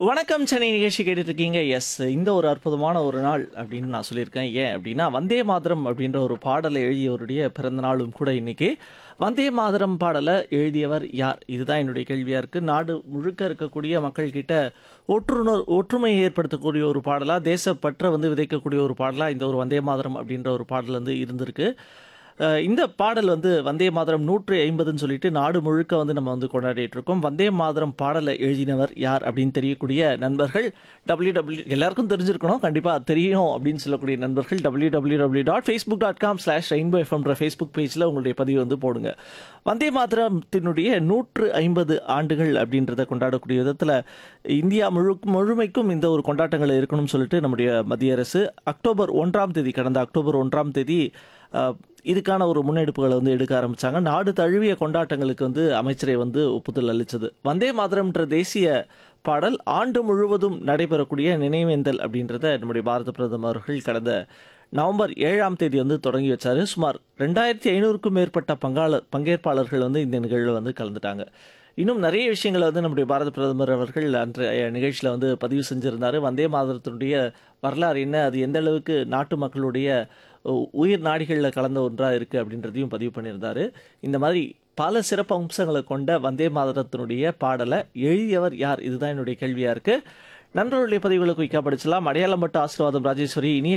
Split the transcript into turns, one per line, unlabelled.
வணக்கம் சென்னை நிகழ்ச்சி கேட்டுட்டு இருக்கீங்க எஸ் இந்த ஒரு அற்புதமான ஒரு நாள் அப்படின்னு நான் சொல்லியிருக்கேன் ஏன் அப்படின்னா வந்தே மாதரம் அப்படின்ற ஒரு பாடலை எழுதியவருடைய பிறந்த நாளும் கூட இன்னைக்கு வந்தே மாதரம் பாடலை எழுதியவர் யார் இதுதான் என்னுடைய கேள்வியா இருக்கு நாடு முழுக்க இருக்கக்கூடிய மக்கள் கிட்ட ஒற்றுணர் ஒற்றுமையை ஏற்படுத்தக்கூடிய ஒரு பாடலா தேசப்பற்ற வந்து விதைக்கக்கூடிய ஒரு பாடலா இந்த ஒரு வந்தே மாதரம் அப்படின்ற ஒரு பாடல் வந்து இருந்திருக்கு அஹ் இந்த பாடல் வந்து வந்தே மாதரம் நூற்று ஐம்பதுன்னு சொல்லிட்டு நாடு முழுக்க வந்து நம்ம வந்து கொண்டாடிட்டு இருக்கோம் வந்தே மாதரம் பாடலை எழுதினவர் யார் அப்படின்னு தெரியக்கூடிய நண்பர்கள் டபிள்யூ டபிள்யூ எல்லாருக்கும் தெரிஞ்சிருக்கணும் கண்டிப்பாக தெரியும் அப்படின்னு சொல்லக்கூடிய நண்பர்கள் W W W dot Facebook dot com slash Rainbow எஃப்எம்ன்ற ஃபேஸ்புக் பேஜில் உங்களுடைய பதிவு வந்து போடுங்க வந்தே மாதரத்தினுடைய நூற்று ஐம்பது ஆண்டுகள் அப்படின்றத கொண்டாடக்கூடிய விதத்தில் இந்தியா முழு முழுமைக்கும் இந்த ஒரு கொண்டாட்டங்கள் இருக்கணும்னு சொல்லிட்டு நம்முடைய மத்திய அரசு அக்டோபர் ஒன்றாம் தேதி கடந்த அக்டோபர் ஒன்றாம் தேதி அஹ், இதுக்கான ஒரு முன்னெடுப்புகளை வந்து எடுக்க ஆரம்பிச்சாங்க நாடு தழுவிய கொண்டாட்டங்களுக்கு வந்து அமைச்சரை வந்து ஒப்புதல் அளித்தது வந்தே மாதரம்ன்ற தேசிய பாடல் ஆண்டு முழுவதும் நடைபெறக்கூடிய நினைவேந்தல் அப்படின்றத நம்முடைய பாரத பிரதமர் அவர்கள் கடந்த நவம்பர் ஏழாம் தேதி வந்து தொடங்கி வச்சாரு சுமார் ரெண்டாயிரத்தி ஐநூறுக்கும் மேற்பட்ட பங்காளர் பங்கேற்பாளர்கள் வந்து இந்த நிகழ்வில் வந்து கலந்துட்டாங்க இன்னும் நிறைய விஷயங்களை வந்து நம்முடைய பாரத பிரதமர் அவர்கள் அன்றைய நிகழ்ச்சியில் வந்து பதிவு செஞ்சிருந்தாரு வந்தே மாதரத்தினுடைய வரலாறு என்ன அது எந்த அளவுக்கு நாட்டு மக்களுடைய உ- உயிர் நாடிகளில் கலந்த ஒன்றாக இருக்குது அப்படின்றதையும் பதிவு பண்ணியிருந்தாரு இந்த மாதிரி பல சிறப்பு அம்சங்களை கொண்ட வந்தே மாதரத்தினுடைய பாடலை எழுதியவர் யார் இதுதான் என்னுடைய கேள்வியாக இருக்குது நண்பர்களுடைய பதிவுகளை குயிக்காக படிச்சலாம் அடையாளம் மட்டும் ஆசீர்வாதம் ராஜேஸ்வரி இனிய